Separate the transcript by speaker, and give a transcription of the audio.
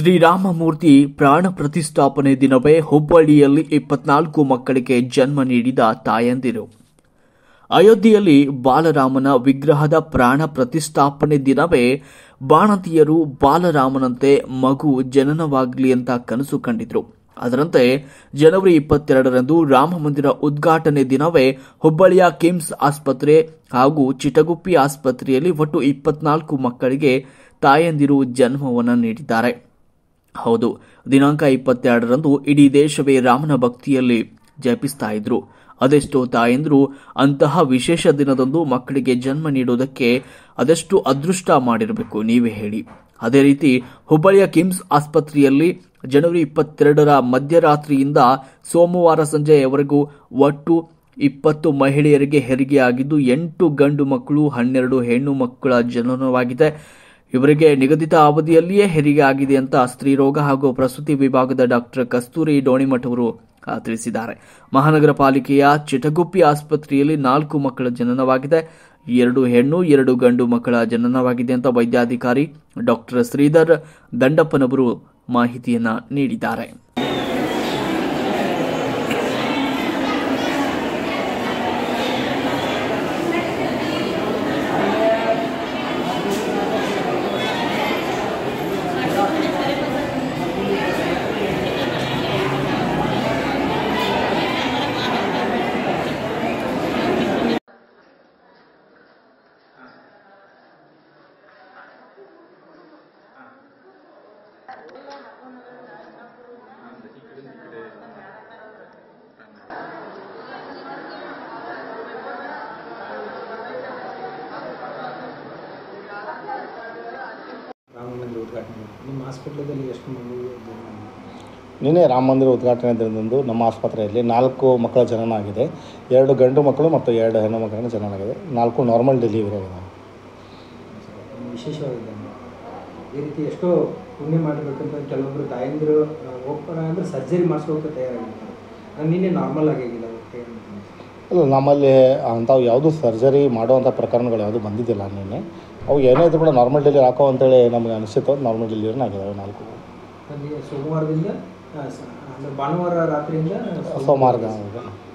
Speaker 1: ಶ್ರೀರಾಮಮೂರ್ತಿ ಪ್ರಾಣ ಪ್ರತಿಷ್ಠಾಪನೆ ದಿನವೇ ಹುಬ್ಬಳ್ಳಿಯಲ್ಲಿ ಇಪ್ಪತ್ನಾಲ್ಕು ಮಕ್ಕಳಿಗೆ ಜನ್ಮ ನೀಡಿದ ತಾಯಂದಿರು ಅಯೋಧ್ಯೆಯಲ್ಲಿ ಬಾಲರಾಮನ ವಿಗ್ರಹದ ಪ್ರಾಣ ಪ್ರತಿಷ್ಠಾಪನೆ ದಿನವೇ ಬಾಣತಿಯರು ಬಾಲರಾಮನಂತೆ ಮಗು ಜನನವಾಗಲಿ ಅಂತ ಕನಸು ಕಂಡಿದ್ರು ಅದರಂತೆ ಜನವರಿ ಇಪ್ಪತ್ತೆರಡರಂದು ರಾಮ ಮಂದಿರ ಉದ್ಘಾಟನೆ ದಿನವೇ ಹುಬ್ಬಳ್ಳಿಯ ಕಿಮ್ಸ್ ಆಸ್ಪತ್ರೆ ಹಾಗೂ ಚಿಟಗುಪ್ಪಿ ಆಸ್ಪತ್ರೆಯಲ್ಲಿ ಒಟ್ಟು ಇಪ್ಪತ್ನಾಲ್ಕು ಮಕ್ಕಳಿಗೆ ತಾಯಂದಿರು ಜನ್ಮವನ್ನು ನೀಡಿದ್ದಾರೆ ಹೌದು ದಿನಾಂಕ ಇಪ್ಪತ್ತೆರಡರಂದು ಇಡೀ ದೇಶವೇ ರಾಮನ ಭಕ್ತಿಯಲ್ಲಿ ಜಪಿಸ್ತಾ ಇದ್ರು ಅದೆಷ್ಟೋ ತಾಯಂದ್ರು ಅಂತಹ ವಿಶೇಷ ದಿನದಂದು ಮಕ್ಕಳಿಗೆ ಜನ್ಮ ನೀಡೋದಕ್ಕೆ ಅದೆಷ್ಟು ಅದೃಷ್ಟ ಮಾಡಿರಬೇಕು ನೀವೇ ಹೇಳಿ ಅದೇ ರೀತಿ ಹುಬ್ಬಳ್ಳಿಯ ಕಿಮ್ಸ್ ಆಸ್ಪತ್ರೆಯಲ್ಲಿ ಜನವರಿ ಇಪ್ಪತ್ತೆರಡರ ಮಧ್ಯರಾತ್ರಿಯಿಂದ ಸೋಮವಾರ ಸಂಜೆಯವರೆಗೂ ಒಟ್ಟು ಇಪ್ಪತ್ತು ಮಹಿಳೆಯರಿಗೆ ಹೆರಿಗೆಯಾಗಿದ್ದು ಎಂಟು ಗಂಡು ಮಕ್ಕಳು ಹನ್ನೆರಡು ಹೆಣ್ಣು ಮಕ್ಕಳ ಜನನವಾಗಿದೆ ಇವರಿಗೆ ನಿಗದಿತ ಅವಧಿಯಲ್ಲಿಯೇ ಹೆರಿಗೆ ಆಗಿದೆ ಅಂತ ಸ್ತ್ರೀರೋಗ ಹಾಗೂ ಪ್ರಸೂತಿ ವಿಭಾಗದ ಡಾಕ್ಟರ್ ಕಸ್ತೂರಿ ಡೋಣಿಮಠ್ ಅವರು ಆ, ತಿಳಿಸಿದ್ದಾರೆ ಮಹಾನಗರ ಪಾಲಿಕೆಯ ಚಿಟಗುಪ್ಪಿ ಆಸ್ಪತ್ರೆಯಲ್ಲಿ ನಾಲ್ಕು ಮಕ್ಕಳ ಜನನವಾಗಿದೆ ಎರಡು ಹೆಣ್ಣು ಎರಡು ಗಂಡು ಮಕ್ಕಳ ಜನನವಾಗಿದೆ ಅಂತ ವೈದ್ಯಾಧಿಕಾರಿ ಡಾಕ್ಟರ್ ಶ್ರೀಧರ್ ದಂಡಪ್ಪನವರು ಮಾಹಿತಿಯನ್ನ ನೀಡಿದ್ದಾರೆ
Speaker 2: ರಾಮ ಮಂದಿರ ಉದ್ಘಾಟನೆ ನಿಮ್ಮ ಹಾಸ್ಪಿಟ್ಲದಲ್ಲಿ ಎಷ್ಟು ಮಗು
Speaker 3: ನಿನ್ನೆ ರಾಮ ಮಂದಿರ ಉದ್ಘಾಟನೆ ದಿನದಂದು ನಮ್ಮ ಆಸ್ಪತ್ರೆಯಲ್ಲಿ ನಾಲ್ಕು ಮಕ್ಕಳ ಜನನ ಆಗಿದೆ ಎರಡು ಗಂಡು ಮಕ್ಕಳು ಮತ್ತು ಎರಡು ಹೆಣ್ಣು ಮಕ್ಕಳ ಜನನ ಆಗಿದೆ ನಾಲ್ಕು ನಾರ್ಮಲ್ ಡೆಲಿವರಿ ಆಗಿದೆ
Speaker 2: ವಿಶೇಷವಾಗಿದೆ ಈ ರೀತಿ ಎಷ್ಟೋ ಪುಣ್ಯ ಮಾಡಬೇಕಂತ ಕೆಲವೊಬ್ಬರು ತಾಯಂದಿರು ಹೋಗ್ತಾರ ಅಂದರೆ ಸರ್ಜರಿ ಮಾಡಿಸ್ಕೋಕೆ ತಯಾರಾಗಿರ್ತಾರೆ ನಾನು ನಿನ್ನೆ ನಾರ್ಮಲ್ ಆಗಿಲ್ಲ ಅವಕ್ಕೆ
Speaker 3: ಇಲ್ಲ ನಮ್ಮಲ್ಲಿ ಅಂಥವು ಯಾವುದೂ ಸರ್ಜರಿ ಮಾಡುವಂಥ ಪ್ರಕರಣಗಳು ಯಾವುದೂ ಬಂದಿದ್ದಿಲ್ಲ ನಿನ್ನೆ ಅವು ಏನೇ ಇದ್ರೂ ಕೂಡ ನಾರ್ಮಲ್ ಡೆಲಿವರಿ ಹಾಕೋ ಅಂತೇಳಿ ನಮಗೆ ಅನಿಸಿತ್ತು ನಾರ್ಮಲ್ ಡೆಲಿವರಿನ ಆಗಿದ್ದಾವೆ ನಾಲ್ಕು
Speaker 2: ಅಲ್ಲಿ ಸೋಮವಾರದಿಂದ ಆ, ಸ- ಅಂದ್ರೆ ಭಾನುವಾರ ರಾತ್ರಿಯಿಂದ
Speaker 3: ಸೋಮವಾರ